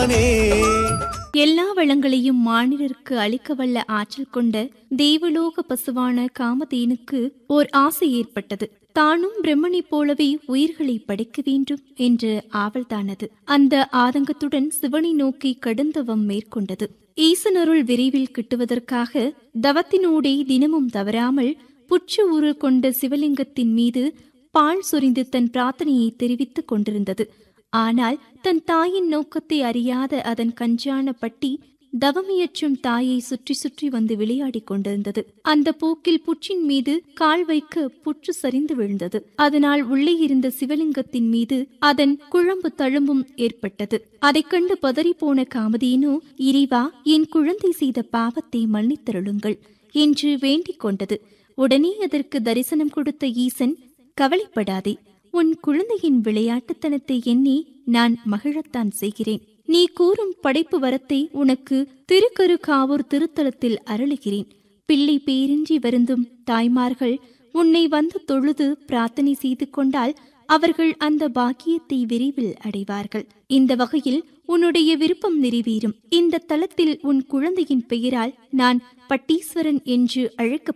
எல்லா வளங்களையும் மானிடருக்கு அளிக்க வல்ல ஆற்றல் கொண்ட தேவலோக பசுவான காமதேனுக்கு ஓர் ஆசை ஏற்பட்டது தானும் பிரம்மனைப் போலவே உயிர்களை படைக்க வேண்டும் என்று ஆவல்தானது அந்த ஆதங்கத்துடன் சிவனை நோக்கி கடுந்தவம் மேற்கொண்டது ஈசனருள் விரைவில் கிட்டுவதற்காக தவத்தினூடே தினமும் தவறாமல் புற்று உரு கொண்ட சிவலிங்கத்தின் மீது பால் சொரிந்து தன் பிரார்த்தனையை தெரிவித்துக் கொண்டிருந்தது ஆனால் தன் தாயின் நோக்கத்தை அறியாத அதன் கஞ்சான பட்டி தவமியற்றும் தாயை சுற்றி சுற்றி வந்து விளையாடிக் கொண்டிருந்தது அந்த போக்கில் புற்றின் மீது கால் வைக்க புற்று சரிந்து விழுந்தது அதனால் உள்ளே இருந்த சிவலிங்கத்தின் மீது அதன் குழம்பு தழும்பும் ஏற்பட்டது அதைக் கண்டு பதறிப்போன காமதேனு இறைவா என் குழந்தை செய்த பாவத்தை மன்னித்தருளுங்கள் என்று வேண்டிக் கொண்டது உடனே அதற்கு தரிசனம் கொடுத்த ஈசன் கவலைப்படாதே உன் குழந்தையின் விளையாட்டுத்தனத்தை எண்ணி நான் மகிழத்தான் செய்கிறேன் நீ கூறும் படைப்பு வரத்தை உனக்கு திருக்கருக்காவூர் திருத்தலத்தில் அருளுகிறேன் பிள்ளை பேரின்றி வருந்தும் தாய்மார்கள் உன்னை வந்து தொழுது பிரார்த்தனை செய்து கொண்டால் அவர்கள் அந்த பாக்கியத்தை விரைவில் அடைவார்கள் இந்த வகையில் உன்னுடைய விருப்பம் நிறைவேறும் இந்த தலத்தில் உன் குழந்தையின் பெயரால் நான் பட்டீஸ்வரன் என்று அழைக்கப்